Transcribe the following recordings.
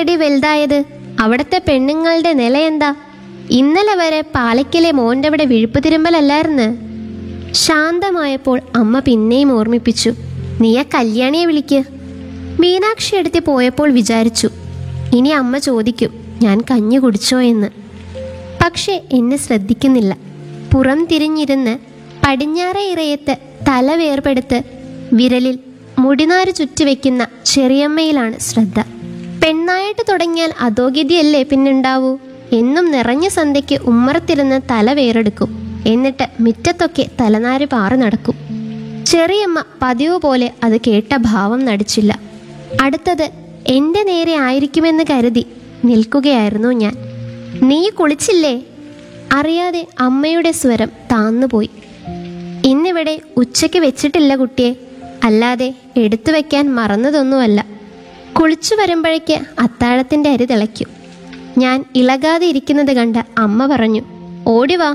എത്രയടി വലുതായത് അവിടത്തെ പെണ്ണുങ്ങളുടെ നില എന്താ ഇന്നലെ വരെ പാലയ്ക്കലെ മോൻ്റെ അവിടെ വിഴുപ്പ് തിരുമ്പലല്ലായിരുന്നു ശാന്തമായപ്പോൾ അമ്മ പിന്നെയും ഓർമ്മിപ്പിച്ചു നീ ആ കല്യാണിയെ വിളിക്ക് മീനാക്ഷി എടുത്തി പോയപ്പോൾ വിചാരിച്ചു ഇനി അമ്മ ചോദിക്കും ഞാൻ കഞ്ഞി കുടിച്ചോ എന്ന് പക്ഷേ എന്നെ ശ്രദ്ധിക്കുന്നില്ല പുറം തിരിഞ്ഞിരുന്ന് പടിഞ്ഞാറേ ഇറയത്ത് തല വേർപെടുത്ത് വിരലിൽ മുടിനാര് ചുറ്റിവെക്കുന്ന ചെറിയമ്മയിലാണ് ശ്രദ്ധ പെണ്ണായിട്ട് തുടങ്ങിയാൽ അധോഗതിയല്ലേ പിന്നുണ്ടാവൂ എന്നും നിറഞ്ഞ സന്ധ്യയ്ക്ക് ഉമ്മറത്തിരുന്ന് തല വേറെടുക്കും എന്നിട്ട് മുറ്റത്തൊക്കെ തലനാര് പാറി നടക്കും ചെറിയമ്മ പതിവ് പോലെ അത് കേട്ട ഭാവം നടിച്ചില്ല അടുത്തത് എൻ്റെ നേരെ ആയിരിക്കുമെന്ന് കരുതി നിൽക്കുകയായിരുന്നു ഞാൻ നീ കുളിച്ചില്ലേ അറിയാതെ അമ്മയുടെ സ്വരം താന്നുപോയി ഇന്നിവിടെ ഉച്ചയ്ക്ക് വെച്ചിട്ടില്ല കുട്ടിയെ അല്ലാതെ എടുത്തു വെക്കാൻ മറന്നതൊന്നുമല്ല കുളിച്ചു വരുമ്പോഴേക്ക് അത്താഴത്തിൻ്റെ അരി തിളയ്ക്കും ഞാൻ ഇളകാതെ ഇരിക്കുന്നത് കണ്ട് അമ്മ പറഞ്ഞു ഓടിവാ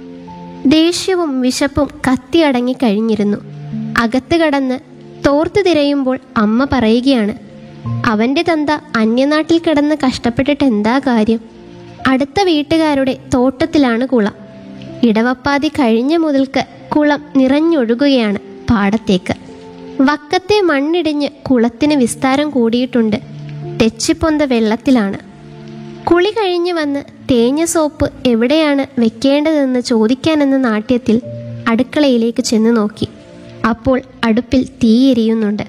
ദേഷ്യവും വിശപ്പും കത്തിയടങ്ങി കഴിഞ്ഞിരുന്നു അകത്ത് കടന്ന് തോർത്തു തിരയുമ്പോൾ അമ്മ പറയുകയാണ് അവൻ്റെ തന്ത അന്യനാട്ടിൽ കിടന്ന് കഷ്ടപ്പെട്ടിട്ട് എന്താ കാര്യം അടുത്ത വീട്ടുകാരുടെ തോട്ടത്തിലാണ് കുളം ഇടവപ്പാതി കഴിഞ്ഞ മുതൽക്ക് കുളം നിറഞ്ഞൊഴുകുകയാണ് പാടത്തേക്ക് വക്കത്തെ മണ്ണിടിഞ്ഞ് കുളത്തിന് വിസ്താരം കൂടിയിട്ടുണ്ട് തെച്ചിപ്പൊന്ത വെള്ളത്തിലാണ് കുളി കഴിഞ്ഞു വന്ന് തേഞ്ഞ സോപ്പ് എവിടെയാണ് വെക്കേണ്ടതെന്ന് ചോദിക്കാനെന്ന നാട്യത്തിൽ അടുക്കളയിലേക്ക് ചെന്ന് നോക്കി അപ്പോൾ അടുപ്പിൽ തീയെരിയുന്നുണ്ട്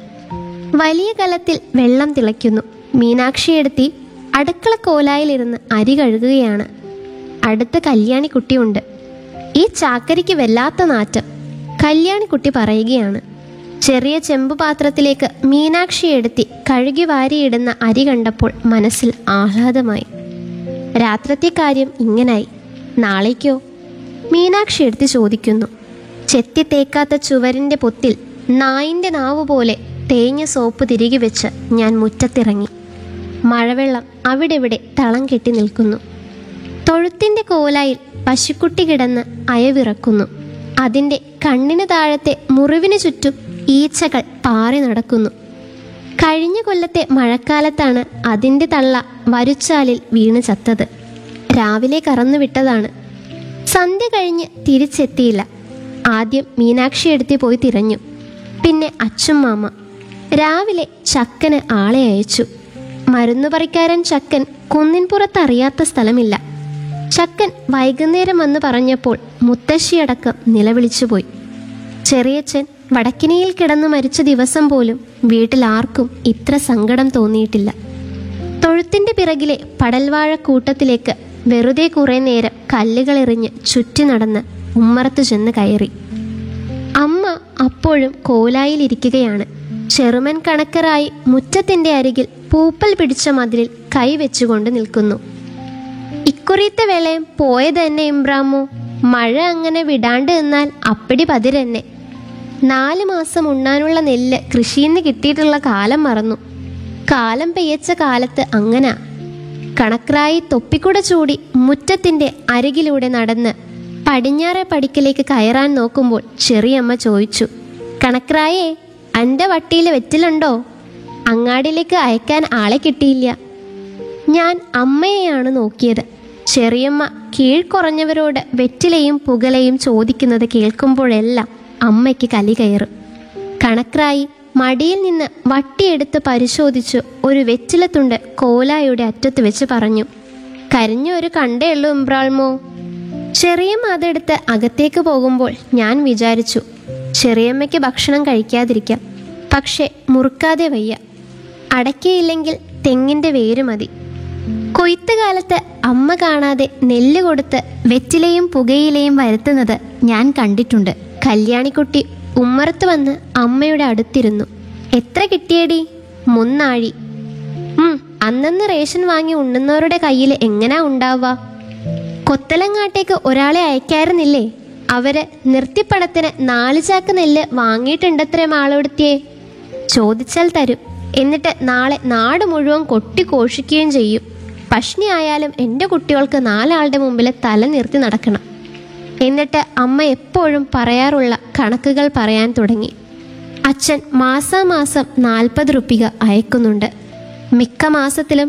വലിയ കലത്തിൽ വെള്ളം തിളയ്ക്കുന്നു മീനാക്ഷിയെടുത്തി അടുക്കള കോലായിലിരുന്ന് അരി കഴുകുകയാണ് അടുത്ത കല്യാണിക്കുട്ടിയുണ്ട് ഈ ചാക്കരിക്ക് വല്ലാത്ത നാറ്റം കല്യാണിക്കുട്ടി പറയുകയാണ് ചെറിയ ചെമ്പ് പാത്രത്തിലേക്ക് മീനാക്ഷി എടുത്തി കഴുകി വാരിയിടുന്ന അരി കണ്ടപ്പോൾ മനസ്സിൽ ആഹ്ലാദമായി രാത്രത്തെ കാര്യം ഇങ്ങനായി നാളേക്കോ മീനാക്ഷി എടുത്ത് ചോദിക്കുന്നു ചെത്തി തേക്കാത്ത ചുവരിൻ്റെ പൊത്തിൽ നായിൻ്റെ നാവ് പോലെ തേഞ്ഞ സോപ്പ് തിരികെ വെച്ച് ഞാൻ മുറ്റത്തിറങ്ങി മഴവെള്ളം അവിടെവിടെ തളം കെട്ടി നിൽക്കുന്നു തൊഴുത്തിൻ്റെ കോലായിൽ പശുക്കുട്ടി കിടന്ന് അയവിറക്കുന്നു അതിൻ്റെ കണ്ണിന് താഴത്തെ മുറിവിന് ചുറ്റും ഈച്ചകൾ പാറി നടക്കുന്നു കഴിഞ്ഞ കൊല്ലത്തെ മഴക്കാലത്താണ് അതിൻ്റെ തള്ള വരുച്ചാലിൽ വീണ് ചത്തത് രാവിലെ കറന്നു വിട്ടതാണ് സന്ധ്യ കഴിഞ്ഞ് തിരിച്ചെത്തിയില്ല ആദ്യം മീനാക്ഷി എടുത്തി പോയി തിരഞ്ഞു പിന്നെ അച്ഛൻ മാമ രാവിലെ ചക്കന് ആളെ അയച്ചു മരുന്നു പറിക്കാരൻ ചക്കൻ കുന്നിൻപുറത്ത് അറിയാത്ത സ്ഥലമില്ല ചക്കൻ വൈകുന്നേരം വന്ന് പറഞ്ഞപ്പോൾ മുത്തശ്ശിയടക്കം നിലവിളിച്ചുപോയി ചെറിയച്ഛൻ വടക്കിനിയിൽ കിടന്നു മരിച്ച ദിവസം പോലും വീട്ടിൽ ആർക്കും ഇത്ര സങ്കടം തോന്നിയിട്ടില്ല തൊഴുത്തിന്റെ പിറകിലെ പടൽവാഴ കൂട്ടത്തിലേക്ക് വെറുതെ കുറെ നേരം കല്ലുകളെറിഞ്ഞ് ചുറ്റി നടന്ന് ഉമ്മറത്തു ചെന്ന് കയറി അമ്മ അപ്പോഴും കോലായിലിരിക്കുകയാണ് ചെറുമൻ കണക്കറായി മുറ്റത്തിന്റെ അരികിൽ പൂപ്പൽ പിടിച്ച മതിലിൽ കൈവെച്ചുകൊണ്ട് നിൽക്കുന്നു ഇക്കുറിയത്തെ വേളയും പോയത് തന്നെ ഇമ്രാമോ മഴ അങ്ങനെ വിടാണ്ട് നിന്നാൽ അപ്പടി പതിരെന്നെ നാല് മാസം ഉണ്ണാനുള്ള നെല്ല് കൃഷിയിൽ കിട്ടിയിട്ടുള്ള കാലം മറന്നു കാലം പെയ്യച്ച കാലത്ത് അങ്ങനാ കണക്രായി തൊപ്പിക്കുട ചൂടി മുറ്റത്തിന്റെ അരികിലൂടെ നടന്ന് പടിഞ്ഞാറെ പടിക്കലേക്ക് കയറാൻ നോക്കുമ്പോൾ ചെറിയമ്മ ചോദിച്ചു കണക്രായേ അന്റെ വട്ടിയിൽ വെറ്റിലുണ്ടോ അങ്ങാടിയിലേക്ക് അയക്കാൻ ആളെ കിട്ടിയില്ല ഞാൻ അമ്മയെയാണ് നോക്കിയത് ചെറിയമ്മ കീഴ്ക്കുറഞ്ഞവരോട് വെറ്റിലയും പുകലയും ചോദിക്കുന്നത് കേൾക്കുമ്പോഴെല്ലാം അമ്മയ്ക്ക് കലി കയറും കണക്രായി മടിയിൽ നിന്ന് വട്ടിയെടുത്ത് പരിശോധിച്ചു ഒരു വെറ്റിലത്തുണ്ട് കോലായുടെ അറ്റത്ത് വെച്ച് പറഞ്ഞു കരിഞ്ഞ ഒരു കണ്ടേ ഉള്ളൂ ഇമ്രാൾമോ ചെറിയമ്മ അതെടുത്ത് അകത്തേക്ക് പോകുമ്പോൾ ഞാൻ വിചാരിച്ചു ചെറിയമ്മയ്ക്ക് ഭക്ഷണം കഴിക്കാതിരിക്കാം പക്ഷെ മുറുക്കാതെ വയ്യ അടയ്ക്കയില്ലെങ്കിൽ തെങ്ങിൻ്റെ വേര് മതി കൊയ്ത്ത് കാലത്ത് അമ്മ കാണാതെ നെല്ല് കൊടുത്ത് വെറ്റിലയും പുകയിലയും വരുത്തുന്നത് ഞാൻ കണ്ടിട്ടുണ്ട് കല്യാണിക്കുട്ടി ഉമ്മറത്ത് വന്ന് അമ്മയുടെ അടുത്തിരുന്നു എത്ര കിട്ടിയടി മുന്നാഴി ഉം അന്നന്ന് റേഷൻ വാങ്ങി ഉണ്ണുന്നവരുടെ കയ്യിൽ എങ്ങനാ ഉണ്ടാവുക കൊത്തലങ്ങാട്ടേക്ക് ഒരാളെ അയക്കാറുന്നില്ലേ അവര് നിർത്തിപ്പണത്തിന് നാല് ചാക്ക് നെല്ല് വാങ്ങിയിട്ടുണ്ടത്രേ മാളെടുത്തിയേ ചോദിച്ചാൽ തരും എന്നിട്ട് നാളെ നാട് മുഴുവൻ കൊട്ടിഘോഷിക്കുകയും ചെയ്യും പഷ്ണി ആയാലും എൻ്റെ കുട്ടികൾക്ക് നാലാളുടെ മുമ്പിൽ തല നിർത്തി നടക്കണം എന്നിട്ട് അമ്മ എപ്പോഴും പറയാറുള്ള കണക്കുകൾ പറയാൻ തുടങ്ങി അച്ഛൻ മാസാമാസം നാൽപ്പത് റുപ്പിക അയക്കുന്നുണ്ട് മിക്ക മാസത്തിലും